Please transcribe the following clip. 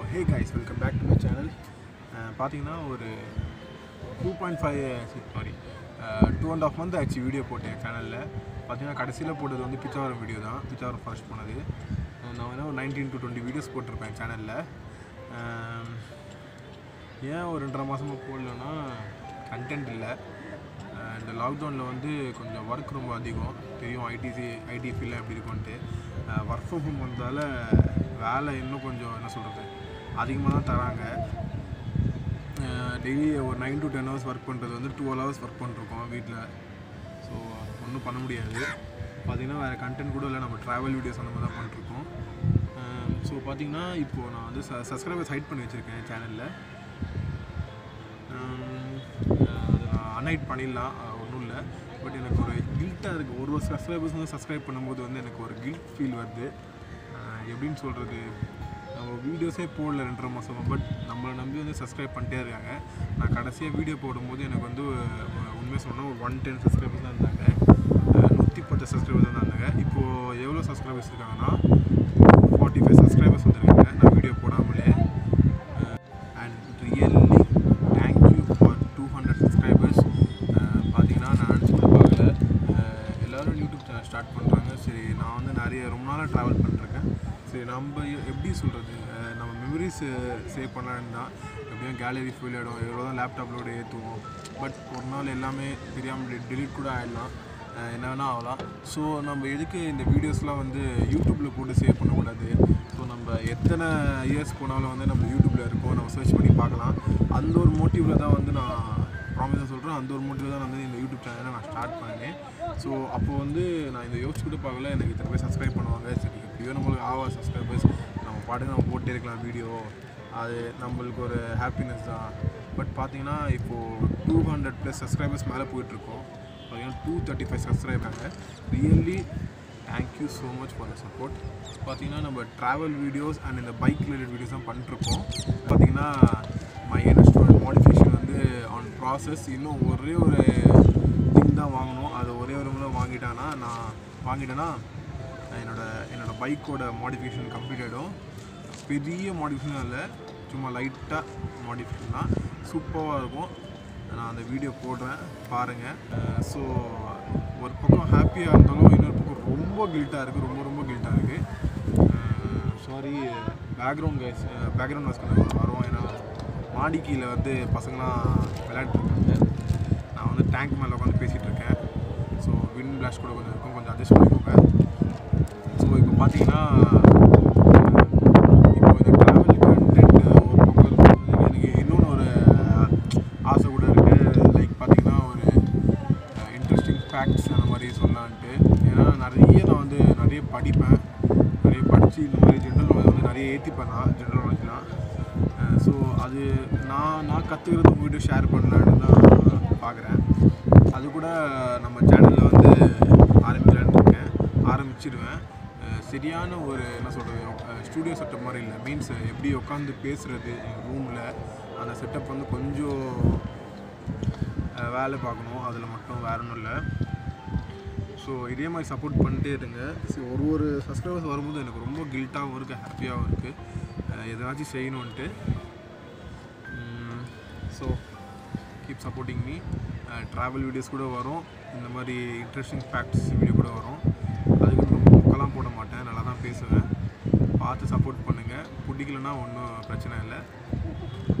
hey guys welcome back to my channel பார்த்தீங்கன்னா ஒரு two point five sorry two and half month ஆச்சு video போட்டேன் சேனலில் பார்த்தீங்கன்னா கடைசியில் போட்டது வந்து பிச்சாவரம் வீடியோ தான் பிச்சாவரம் ஃபாரஸ்ட் போனது அஹ் நான் வந்து ஒரு நைன்டீன் டு டுவெண்ட்டி வீடியோஸ் போட்டிருப்பேன் சேனலில் ஏன் ஒரு ரெண்டரை மாதமாக போடலன்னா கண்டென்ட் இல்லை அஹ் இந்த லாக்டவுனில் வந்து கொஞ்சம் ஒர்க் ரொம்ப அதிகம் தெரியும் ஐடிசி ஐடி ஃபீல்டில் எப்படி இருக்கும்ன்ட்டு ஒர்க் ஃப்ரம் ஹோம் வந்ததால் வேலை இன்னும் கொஞ்சம் என்ன சொல்கிறது அதிகமாக தான் தராங்க டெய்லி ஒரு nine to ten hours work பண்ணுறது வந்து டுவெல் ஹவர்ஸ் ஒர்க் பண்ணிருக்கோம் வீட்டில் ஸோ ஒன்றும் பண்ண முடியாது பார்த்திங்கன்னா வேறு கண்டென்ட் கூட இல்லை நம்ம ட்ராவல் வீடியோஸ் அந்த மாதிரி தான் பண்ணிருக்கோம் ஸோ பார்த்தீங்கன்னா இப்போது நான் வந்து ச சப்ஸ்கிரைபர்ஸ் ஹைட் பண்ணி வச்சுருக்கேன் சேனலில் அது நான் அன்ஹைட் பண்ணிடலாம் ஒன்றும் இல்லை பட் எனக்கு ஒரு கில்ட்டாக இருக்குது ஒரு ஒரு சப்ஸ்கிரைபர்ஸ் வந்து சப்ஸ்கிரைப் பண்ணும்போது வந்து எனக்கு ஒரு கில்ட் ஃபீல் வருது அஹ் எப்படின்னு சொல்கிறது நம்ம வீடியோஸே போடல ரெண்டரை மாதமாக பட் நம்மளை நம்பி வந்து சப்ஸ்கிரைப் பண்ணிட்டே இருக்காங்க நான் கடைசியாக வீடியோ போடும்போது எனக்கு வந்து அஹ் உண்மையாக சொன்னால் ஒரு ஒன் டென் சப்ஸ்கிரைபர்ஸ் தான் இருந்தாங்க அஹ் நூற்றி பத்து சப்ஸ்கிரைபர்ஸ் தான் இருந்தாங்க இப்போது எவ்வளோ சப்ஸ்கிரைபர்ஸ் இருக்காங்கன்னா ஃபார்ட்டி ஃபைவ் சப்ஸ்கிரைபர்ஸ் வந்துருக்காங்க நான் வீடியோ போடாமலே and really thank you for two hundred subscribers பார்த்தீங்கன்னா நான் நினச்சி கூட பார்க்கல அஹ் எல்லோரும் யூடியூப் சேனல் ஸ்டார்ட் பண்ணுறாங்க சரி நான் வந்து நிறைய ரொம்ப நாளாக ட்ராவல் பண்ணிருக்கேன் சரி நம்ம எ- எப்படி சொல்கிறது நம்ம மெமரிஸ் சேவ் பண்ணலான்னு தான் எப்படியும் கேலரி ஃபுல் ஆகிடும் எவ்வளோ தான் லேப்டாப்லோட ஏற்றுவோம் பட் ஒரு நாள் எல்லாமே தெரியாமல் delete கூட ஆகிடலாம் அஹ் என்ன வேணால் ஆகலாம் ஸோ நம்ம எதுக்கு இந்த வீடியோஸ்லாம் வந்து யூடியூப்பில் போட்டு சேவ் பண்ணக்கூடாது ஸோ நம்ம எத்தனை இயர்ஸ் போனாலும் வந்து நம்ம யூடியூப்பில் இருக்கோம் நம்ம சர்ச் பண்ணி பார்க்கலாம் அந்த ஒரு மோட்டிவில் தான் வந்து நான் ப்ராமிஸாக சொல்கிறேன் அந்த ஒரு மோட்டிவ் தான் நான் வந்து இந்த யூடியூப் சேனலை நான் ஸ்டார்ட் பண்ணேன் ஸோ அப்போ வந்து நான் இந்த யோசிச்சு கூட பார்க்கல எனக்கு இத்தனை பேர் சப்ஸ்கிரைப் பண்ணுவாங்க சரி எப்படியோ நம்மளுக்கு ஆவா சப்ஸ்கிரைபர்ஸ் நம்ம பாட்டுக்கு நம்ம போட்டே இருக்கலாம் வீடியோ அது நம்மளுக்கு ஒரு ஹாப்பினஸ் தான் பட் பார்த்தீங்கன்னா இப்போது டூ ஹண்ட்ரட் ப்ளஸ் சப்ஸ்கிரைபர்ஸ் மேலே போயிட்டுருக்கோம் பார்த்தீங்கன்னா டூ தேர்ட்டி ஃபைவ் சப்ஸ்கிரைபாங்க really thank you so much for the support பார்த்தீங்கன்னா நம்ம ட்ராவல் வீடியோஸ் அண்ட் இந்த பைக் ரிலேட்டட் வீடியோஸ் தான் பண்ணிட்டுருக்கோம் பார்த்தீங்கன்னா மை ஸ்டூடெண்ட் மாடிஃபிகேஷன் வந்து ஆன் ப்ராசஸ் இன்னும் ஒரே ஒரு திங் தான் வாங்கணும் அது ஒரே ஒரு முறை வாங்கிட்டானா நான் வாங்கிட்டேன்னா என்னோட என்னோட பைக்கோட மாடிஃபிகேஷன் கம்ப்ளீட் ஆகிடும் பெரிய மாடிஃபிகேஷன் இல்லை சும்மா லைட்டாக மாடிஃபிகேஷன் தான் சூப்பராக இருக்கும் நான் அந்த வீடியோ போடுறேன் பாருங்கள் ஸோ ஒரு பக்கம் ஹாப்பியாக இருந்தாலும் இன்னொரு பக்கம் ரொம்ப கில்ட்டாக இருக்குது ரொம்ப ரொம்ப கில்ட்டாக இருக்குது sorry background guys background voice கொஞ்சம் வரும் ஏன்னா மாடி கீழே வந்து பசங்களாம் விளையாட்டுருக்காங்க நான் வந்து டேங்க் மேலே உட்காந்து பேசிகிட்டு இருக்கேன் ஸோ விண்ட் பிளாஷ் கூட கொஞ்சம் இருக்கும் கொஞ்சம் அட்ஜஸ்ட் பண்ணிக்கோங்க ஸோ இப்போ பார்த்தீங்கன்னா இப்போ இந்த ட்ராவல் கண்டென்ட் ஒரு பக்கம் இருக்கும்போது எனக்கு இன்னொன்று ஒரு ஆசை கூட இருக்குது லைக் பார்த்தீங்கன்னா ஒரு இன்ட்ரெஸ்டிங் ஃபேக்ட்ஸ் அந்த மாதிரி சொல்லலான்ட்டு ஏன்னா நிறைய நான் வந்து நிறைய படிப்பேன் நிறைய படித்து இந்த மாதிரி ஜென்ரல் நாலேஜ் வந்து நிறைய ஏற்றிப்பேன் நான் ஜென்ரல் நாலேஜ்லாம் ஸோ அது நான் நான் கற்றுக்கிறது உங்கள்கிட்ட ஷேர் பண்ணலான்னு தான் பார்க்குறேன் அது கூட நம்ம சேனலில் வந்து ஆரம்பிக்கலான்னு இருக்கேன் ஆரம்பிச்சிடுவேன் அஹ் சரியான ஒரு என்ன சொல்கிறது ஸ்டூடியோ செட்டப் மாதிரி இல்லை மீன்ஸ் எப்படி உட்காந்து பேசுகிறது எங்கள் ரூமில் அந்த செட்டப் வந்து கொஞ்சம் அஹ் வேலை பார்க்கணும் அதில் மட்டும் வேற ஒன்றும் இல்லை ஸோ இதே மாதிரி சப்போர்ட் பண்ணிட்டே இருங்க ஸோ ஒரு ஒரு சப்ஸ்கிரைபர்ஸ் வரும்போது எனக்கு ரொம்ப கில்ட்டாகவும் இருக்குது ஹாப்பியாகவும் இருக்குது எதாச்சும் செய்யணுன்ட்டு so keep supporting me travel videos கூட வரும் இந்த மாதிரி இன்ட்ரெஸ்டிங் ஃபேக்ட்ஸ் வீடியோ கூட வரும் அதுக்கு ரொம்ப மொக்கெல்லாம் போட மாட்டேன் நல்லா தான் பேசுவேன் பார்த்து சப்போர்ட் பண்ணுங்கள் பிடிக்கலன்னா ஒன்றும் பிரச்சனை இல்லை